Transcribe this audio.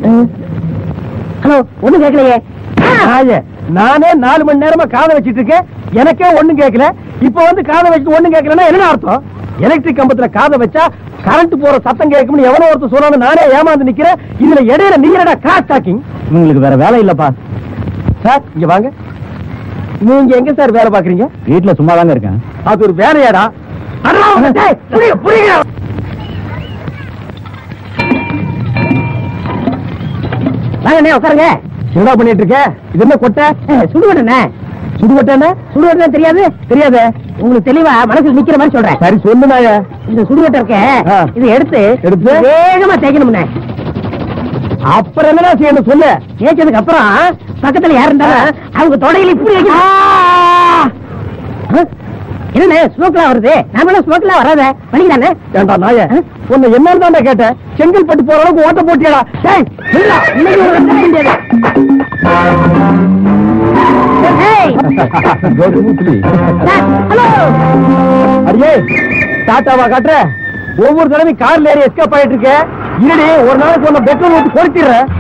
Hello ஒண்ணும் கேட்கலையே நாயே, நானே நாலு மணி நேரமா காதை வச்சிட்டு இருக்கேன் எனக்கே ஒண்ணும் கேட்கல இப்ப வந்து காதை வச்சுட்டு ஒண்ணும் கேட்கலன்னா என்ன அர்த்தம் எலக்ட்ரிக் கம்பத்துல காதை வச்சா கரண்ட் போற சத்தம் கேட்கும்னு எவனோ ஒருத்தர் சொன்னான்னு நானே ஏமாந்து நிக்கிறேன் இதுல இடையில நீங்கடா கிராஸ் டாக்கிங் உங்களுக்கு வேற வேலை இல்லப்பா சார் இங்க வாங்க நீங்க எங்க சார் வேலை பாக்குறீங்க வீட்டுல சும்மா தாங்க இருக்கேன் அது ஒரு வேலையாடா அடடா, டேய், புரியுங்க, புரியுங்க. வாங்கண்ணே உட்காருங்க என்னடா பண்ணிட்டு இருக்க இது என்ன கொட்டை சுடுவட்டண்ணே சுடுகொட்டை சுடுவட்டே தெரியாது தெரியாதே உங்களுக்கு தெளிவா மனசுல நிக்கிற மாதிரி சொல்றேன் சரி சொல்லு நாய இந்த சுடுவட்டை இருக்க ஆ. இதை எடுத்து எடுத்து? வேகமா தேய்க்கணும்ண்ணே அப்புறம் என்னடா செய்யணும் சொல்லு தேய்ச்சதுக்கு அப்புறம் பக்கத்துல யார் இருந்தாலும் அவங்க தொடையில இப்படி வைக்கணும். ஆ? என்னண்ணே ஸ்மோக்லாம் வருது நாமெல்லாம் ஸ்மோக்லாம் வராத வலிக்குதானே ஏண்டா நாய உன்னை என்னன்னு தான்டா கேட்டேன் செங்கல்பட்டு போற அளவுக்கு ஓட்ட போட்டியாடா டேய் நில்லுடா. இன்னைக்கு ஒரு வருஷம் முடியாது ஏய், சார், ஹலோ அடியே டாட்டாவா காட்டுற ஒவ்வொரு தடவை கார்ல ஏறி எஸ்கேப் ஆயிட்டு இருக்க இருடி ஒரு நாளைக்கு உன்னை பெட்ரோல் ஊத்தி கொடுத்திடுறேன்